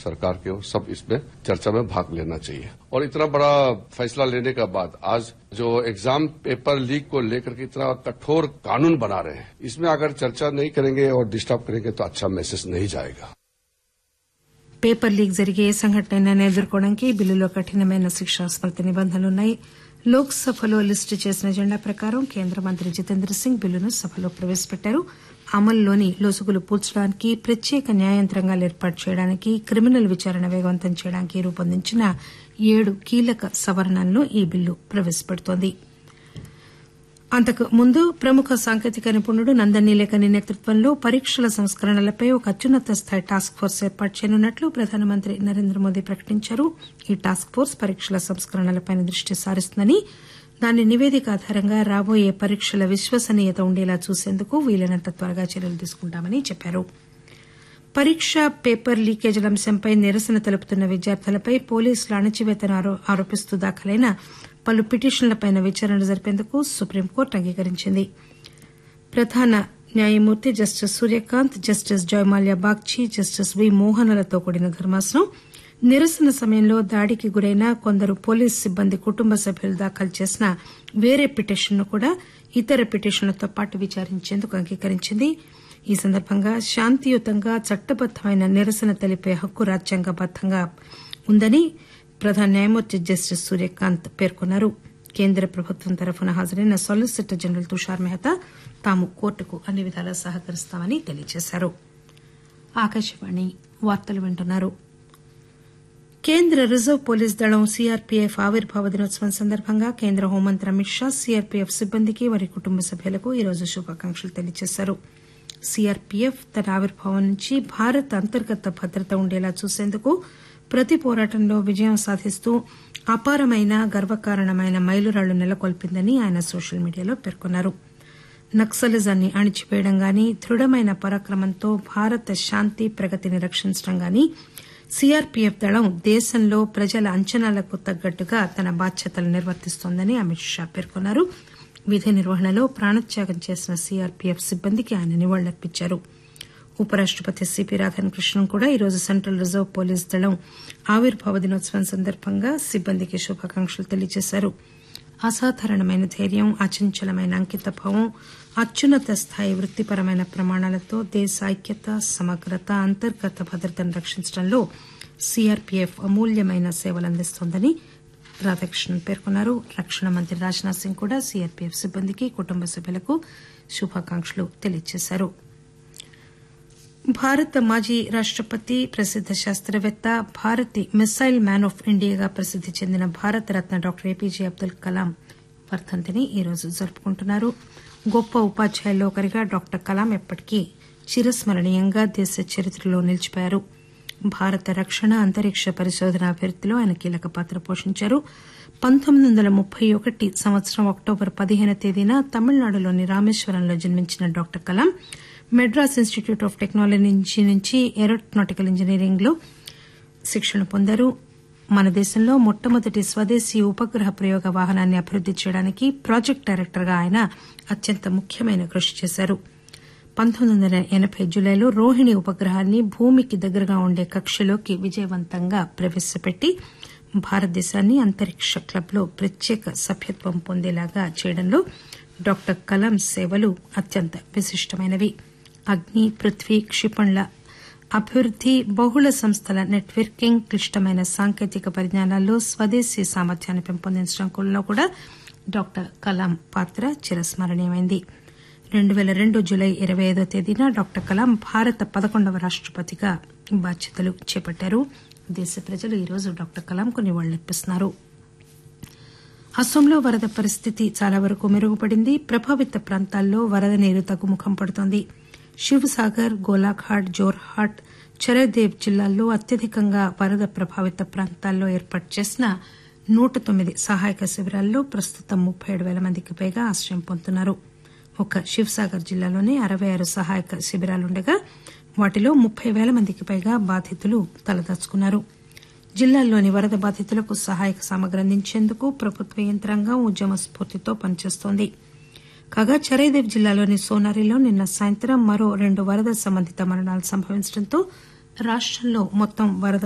सरकार के सब इसमें चर्चा में भाग लेना चाहिए और इतना बड़ा फैसला लेने के बाद आज जो एग्जाम पेपर लीक को लेकर के इतना कठोर कानून बना रहे हैं इसमें अगर चर्चा नहीं करेंगे और डिस्टर्ब करेंगे तो अच्छा मैसेज नहीं जाएगा పేపర్ లీక్ జరిగే ఏ సంఘటనైనా ఎదుర్కోవడానికి బిల్లులో కఠినమైన శిక్షా స్మృతి నిబంధనలున్నాయి లోక్ సభలో లిస్టు చేసిన ఎజెండా ప్రకారం కేంద్ర మంత్రి జితేంద్ర సింగ్ బిల్లును సభలో ప్రవేశపెట్టారు అమల్లోని లొసుగులు పూడ్చడానికి ప్రత్యేక న్యాయంత్రాంగాలు ఏర్పాటు చేయడానికి క్రిమినల్ విచారణ వేగవంతం చేయడానికి రూపొందించిన ఏడు కీలక సవరణలను ఈ బిల్లు ప్రవేశపెడుతోంది అంతకు ముందు ప్రముఖ సాంకేతిక నిపుణుడు నందన్ నీలేకని నేతృత్వంలో పరీక్షల సంస్కరణలపై ఒక అత్యున్నత స్థాయి టాస్క్ ఫోర్స్ ఏర్పాటు చేయనున్నట్లు ప్రధానమంత్రి నరేంద్ర మోదీ ప్రకటించారు ఈ టాస్క్ ఫోర్స్ పరీక్షల సంస్కరణలపై దృష్టి సారిస్తుందని దాని నివేదిక ఆధారంగా రాబోయే పరీక్షల విశ్వసనీయత ఉండేలా చూసేందుకు వీలైనంత త్వరగా చర్యలు తీసుకుంటామని చెప్పారు పరీక్ష పేపర్ లీకేజీల అంశంపై నిరసన తెలుపుతున్న విద్యార్థులపై పోలీసుల అణచివేతను ఆరోపిస్తూ దాఖలైన పలు పిటిషన్లపై విచారణ జరిపేందుకు సుప్రీంకోర్టు అంగీకరించింది ప్రధాన న్యాయమూర్తి justice Surya Kant justice Joymalya Bagchi justice V మోహనలతో కూడిన ధర్మాసనం నిరసన సమయంలో దాడికి గురైన కొందరు పోలీసు సిబ్బంది కుటుంబ సభ్యులు దాఖలు చేసిన వేరే పిటిషన్ను కూడా ఇతర పిటిషన్లతో పాటు విచారించేందుకు అంగీకరించింది ఈ సందర్భంగా శాంతియుతంగా చట్టబద్దమైన నిరసన తెలిపే హక్కు రాజ్యాంగబద్దంగా ఉందని ప్రధాన న్యాయమూర్తి జస్టిస్ సూర్యకాంత్ పేర్కొన్నారు కేంద్ర ప్రభుత్వం తరఫున హాజరైన సాలిసిటర్ జనరల్ తుషార్ మెహతా తాము కోర్టుకు అన్ని విధాలా సహకరిస్తామని తెలియజేశారు ఆకాశవాణి వార్తలు వింటున్నారు కేంద్ర రిజర్వ్ పోలీస్ దళం సీఆర్పీఎఫ్ ఆవిర్భావ దినోత్సవం సందర్భంగా కేంద్ర హోంమంత్రి అమిత్ షా సీఆర్పీఎఫ్ సిబ్బందికి వారి కుటుంబ సభ్యులకు ఈరోజు శుభాకాంక్షలు తెలియజేశారు సీఆర్పీఎఫ్ తన ఆవిర్భావం నుంచి భారత్ అంతర్గత భద్రత ఉండేలా చూసేందుకు ప్రతి పోరాటంలో విజయం సాధిస్తూ అపారమైన గర్వకారణమైన మైలురాళ్లు నెలకొల్పిందని ఆయన సోషల్ మీడియాలో పేర్కొన్నారు నక్సలిజాన్ని అణిచివేయడం గాని దృఢమైన పరాక్రమంతో భారత శాంతి ప్రగతిని రక్షించడం గాని సీఆర్పీఎఫ్ దళం దేశంలో ప్రజల అంచనాలకు తగ్గట్టుగా తన బాధ్యతలు నిర్వర్తిస్తోందని అమిత్ షా పేర్కొన్నారు విధి నిర్వహణలో ప్రాణత్యాగం చేసిన సీఆర్పీఎఫ్ సిబ్బందికి ఆయన నివాళులర్పించారు ఉపరాష్టపతి సిపి రాధాకృష్ణన్ కూడా ఈరోజు సెంట్రల్ రిజర్వ్ పోలీస్ దళం ఆవిర్భావ దినోత్సవం సందర్భంగా సిబ్బందికి శుభాకాంక్షలు తెలియజేశారు అసాధారణమైన ధైర్యం అచంచలమైన అంకితభావం అత్యున్నత స్థాయి వృత్తిపరమైన ప్రమాణాలతో దేశ ఐక్యత సమగ్రత అంతర్గత భద్రతను రక్షించడంలో సీఆర్పీఎఫ్ అమూల్యమైన సేవలు అందిస్తోందని రాధాకృష్ణన్ పేర్కొన్నారు రక్షణ మంత్రి రాజ్నాథ్ సింగ్ కూడా సీఆర్పీఎఫ్ సిబ్బందికి కుటుంబ సభ్యులకు శుభాకాంక్షలు తెలియజేశారు భారత మాజీ రాష్టపతి ప్రసిద్ద శాస్త్రవేత్త భారతి మిసైల్ మ్యాన్ ఆఫ్ ఇండియాగా ప్రసిద్ది చెందిన భారతరత్న డాక్టర్ ఏపీజే అబ్దుల్ కలాం వర్ధంతిని ఈరోజు జరుపుకుంటున్నారు గొప్ప ఉపాధ్యాయుల్లో ఒకరిగా డాక్టర్ కలాం ఎప్పటికీ చిరస్మరణీయంగా దేశ చరిత్రలో నిలిచిపోయారు భారత రక్షణ అంతరిక్ష పరిశోధన అభివృద్దిలో ఆయన కీలక పాత్ర పోషించారు పంతొమ్మిది వందల ముప్పై ఒకటి సంవత్సరం అక్టోబర్ పదిహేను తేదీన తమిళనాడులోని రామేశ్వరంలో జన్మించిన doctor Kalam Madras Institute of Technology నుంచి ఏరోనాటికల్ ఇంజనీరింగ్ లో శిక్షణ పొందారు మన దేశంలో మొట్టమొదటి స్వదేశీ ఉపగ్రహ ప్రయోగ వాహనాన్ని అభివృద్ది చేయడానికి ప్రాజెక్టు డైరెక్టర్ గా ఆయన అత్యంత ముఖ్యమైన కృషి చేశారు పంతొమ్మిది వందల ఎనబై జులైలో రోహిణి ఉపగ్రహాన్ని భూమికి దగ్గరగా ఉండే కక్షలోకి విజయవంతంగా ప్రవేశపెట్టి భారతదేశాన్ని అంతరిక్ష క్లబ్ లో ప్రత్యేక సభ్యత్వం పొందేలాగా చేయడంలో డాక్టర్ కలాం సేవలు అత్యంత విశిష్టమైనవి అగ్ని పృథ్వీ క్షిపణుల అభివృద్ది బహుళ సంస్థల నెట్వర్కింగ్ క్లిష్టమైన సాంకేతిక పరిజ్ఞానాల్లో స్వదేశీ సామర్థ్యాన్ని పెంపొందించడంలో కూడా డాక్టర్ కలాం పాత్ర చిరస్మరణీయమైంది రెండు పేల రెండు జులై ఇరవై ఐదో తేదీన డాక్టర్ కలాం భారత పదకొండవ రాష్టపతిగా బాధ్యతలు చేపట్టారు దేశ ప్రజలు ఈరోజు డాక్టర్ కలాంకు నివాళులర్పిస్తున్నారు అస్సాంలో వరద పరిస్థితి చాలా వరకు మెరుగుపడింది ప్రభావిత ప్రాంతాల్లో వరద నీరు తగ్గుముఖం పడుతోంది శివసాగర్ గోలాఘాట్ జోర్హాట్ చరదేవ్ జిల్లాల్లో అత్యధికంగా వరద ప్రభావిత ప్రాంతాల్లో ఏర్పాటు చేసిన నూట తొమ్మిది సహాయక శిబిరాల్లో ప్రస్తుతం ముప్పై ఏడు పేల మందికి పైగా ఆశ్రయం పొందుతున్నారు ఒక శివసాగర్ జిల్లాలోనే అరవై ఆరు సహాయక శిబిరాలుండగా వాటిలో ముప్పై పేల మందికి పైగా బాధితులు తలదాచుకున్నారు జిల్లాల్లోని వరద బాధితులకు సహాయక సామగ్రి అందించేందుకు ప్రభుత్వ యంత్రాంగం ఉద్యమ స్ఫూర్తితో పనిచేస్తోంది కాగా చరైదేవ్ జిల్లాలోని సోనారిలో నిన్న సాయంత్రం మరో రెండు వరద సంబంధిత మరణాలు సంభవించడంతో రాష్టంలో మొత్తం వరద